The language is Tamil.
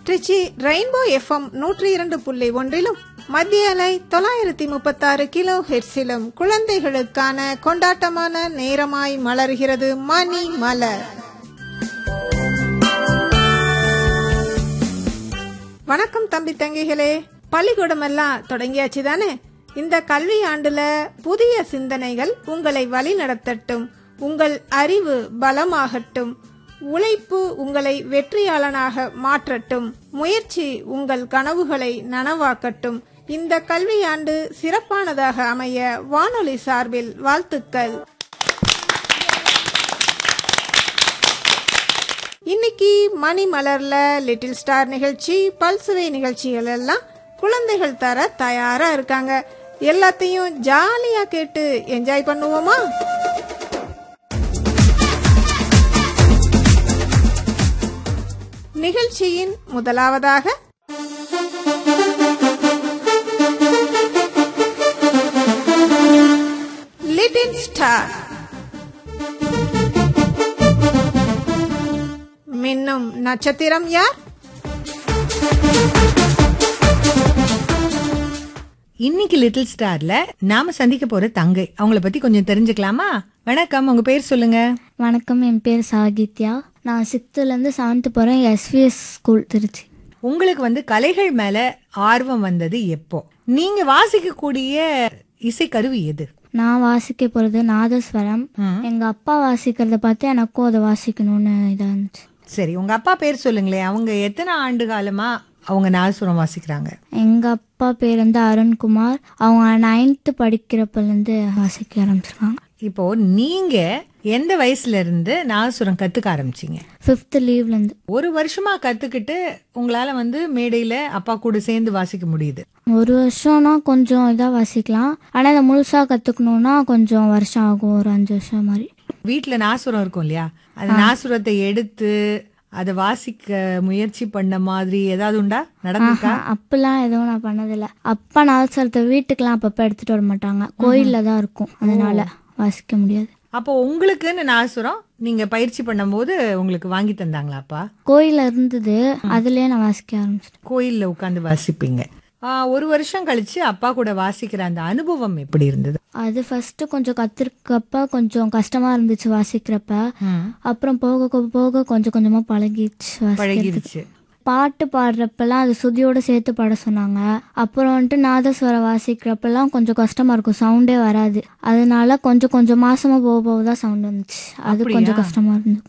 திருச்சி ரெயின்போ எஃப்எம் நூற்றி இரண்டு புள்ளி ஒன்றிலும் மத்திய அலை தொள்ளாயிரத்தி முப்பத்தாறு கிலோ ஹெர்ஸிலும் குழந்தைகளுக்கான கொண்டாட்டமான நேரமாய் மலர்கிறது மணி மலர் வணக்கம் தம்பி தங்கிகளே பள்ளிக்கூடம் எல்லாம் தொடங்கியாச்சு தானே இந்த கல்வி ஆண்டுல புதிய சிந்தனைகள் உங்களை வழிநடத்தட்டும் உங்கள் அறிவு பலமாகட்டும் உழைப்பு உங்களை வெற்றியாளனாக மாற்றட்டும் முயற்சி உங்கள் கனவுகளை நனவாக்கட்டும் இந்த கல்வியாண்டு சிறப்பானதாக அமைய வானொலி சார்பில் வாழ்த்துக்கள் இன்னைக்கு மணி மலர்ல லிட்டில் ஸ்டார் நிகழ்ச்சி பல்சுவை நிகழ்ச்சிகள் எல்லாம் குழந்தைகள் தர தயாரா இருக்காங்க எல்லாத்தையும் ஜாலியா கேட்டு என்ஜாய் பண்ணுவோமா நிகழ்ச்சியின் முதலாவதாக லிட்டில் ஸ்டார் மின்னும் நட்சத்திரம் யார் இன்னைக்கு லிட்டில் ஸ்டார்ல நாம சந்திக்க போற தங்கை அவங்கள பத்தி கொஞ்சம் தெரிஞ்சுக்கலாமா வணக்கம் உங்க பேர் சொல்லுங்க வணக்கம் என் பேர் சாகித்யா நான் சிக்ஸ்த்துலேருந்து செவன்த்து போகிறேன் எஸ்விஎஸ் ஸ்கூல் திருச்சி உங்களுக்கு வந்து கலைகள் மேல ஆர்வம் வந்தது எப்போ நீங்க வாசிக்கக்கூடிய இசைக்கருவி எது நான் வாசிக்க போகிறது நாதஸ்வரம் எங்கள் அப்பா வாசிக்கிறத பார்த்து எனக்கும் அதை வாசிக்கணும்னு இதாக இருந்துச்சு சரி உங்க அப்பா பேர் சொல்லுங்களேன் அவங்க எத்தனை ஆண்டு காலமா அவங்க நாதசுரம் வாசிக்கிறாங்க எங்கள் அப்பா பேர் வந்து அருண்குமார் அவங்க நைன்த்து படிக்கிறப்பலேருந்து வாசிக்க ஆரம்பிச்சிருக்காங்க இப்போ நீங்க எந்த வயசுல இருந்து நாதசுரம் கத்துக்க ஆரம்பிச்சீங்க ஃபிஃப்த்து லீவ்லேருந்து ஒரு வருஷமா கத்துக்கிட்டு உங்களால வந்து மேடையில அப்பா கூட சேர்ந்து வாசிக்க முடியுது ஒரு வருஷம்னா கொஞ்சம் இதாக வாசிக்கலாம் ஆனால் இதை முழுசாக கற்றுக்கணுன்னா கொஞ்சம் வருஷம் ஆகும் ஒரு அஞ்சு வருஷம் மாதிரி வீட்ல நாசுரம் இருக்கும் இல்லையா அந்த நாசுரத்தை எடுத்து அதை வாசிக்க முயற்சி பண்ண மாதிரி ஏதாவது உண்டா நடந்திருக்கா ஆஹா, அப்பெல்லாம் எதுவும் நான் பண்ணதில்லை அப்பா நாதஸ்வரத்தை வீட்டுக்கெல்லாம் அப்பப்போ எடுத்துட்டு வர மாட்டாங்க கோயிலில் தான் இருக்கும் அதனால வாசிக்க முடியாது அப்போ உங்களுக்குன்னு நாசுரம் நீங்க பயிற்சி பண்ணும்போது உங்களுக்கு வாங்கி தந்தாங்களாப்பா கோயிலில் இருந்தது அதுலயே நான் வாசிக்க ஆரம்பிச்சிட்டேன் கோயில்ல உட்காந்து வாசிப்பீங்க ஆ, ஒரு வருஷம் கழிச்சு அப்பா கூட வாசிக்கிற அந்த அனுபவம் எப்படி இருந்தது அது ஃபர்ஸ்ட் கொஞ்சம் கத்துருக்கப்ப கொஞ்சம் கஷ்டமா இருந்துச்சு வாசிக்கிறப்ப அப்புறம் போக கொ- போக கொஞ்சம் கொஞ்சமா பழகிடுச்சு வாசிக்கிறதுக்கு பழகிருச்சு பாட்டு பாடுறப்பெல்லாம் அது சுதியோட சேர்த்து பாட சொன்னாங்க அப்புறம் வந்துட்டு நாதஸ்வரம் வாசிக்கிறப்பெல்லாம் கொஞ்சம் கஷ்டமா இருக்கும் சவுண்டே வராது அதனால கொஞ்சம் கொஞ்சம் மாசமா போக போக தான் சவுண்ட் வந்துச்சு அது கொஞ்சம் கஷ்டமா இருந்துச்சு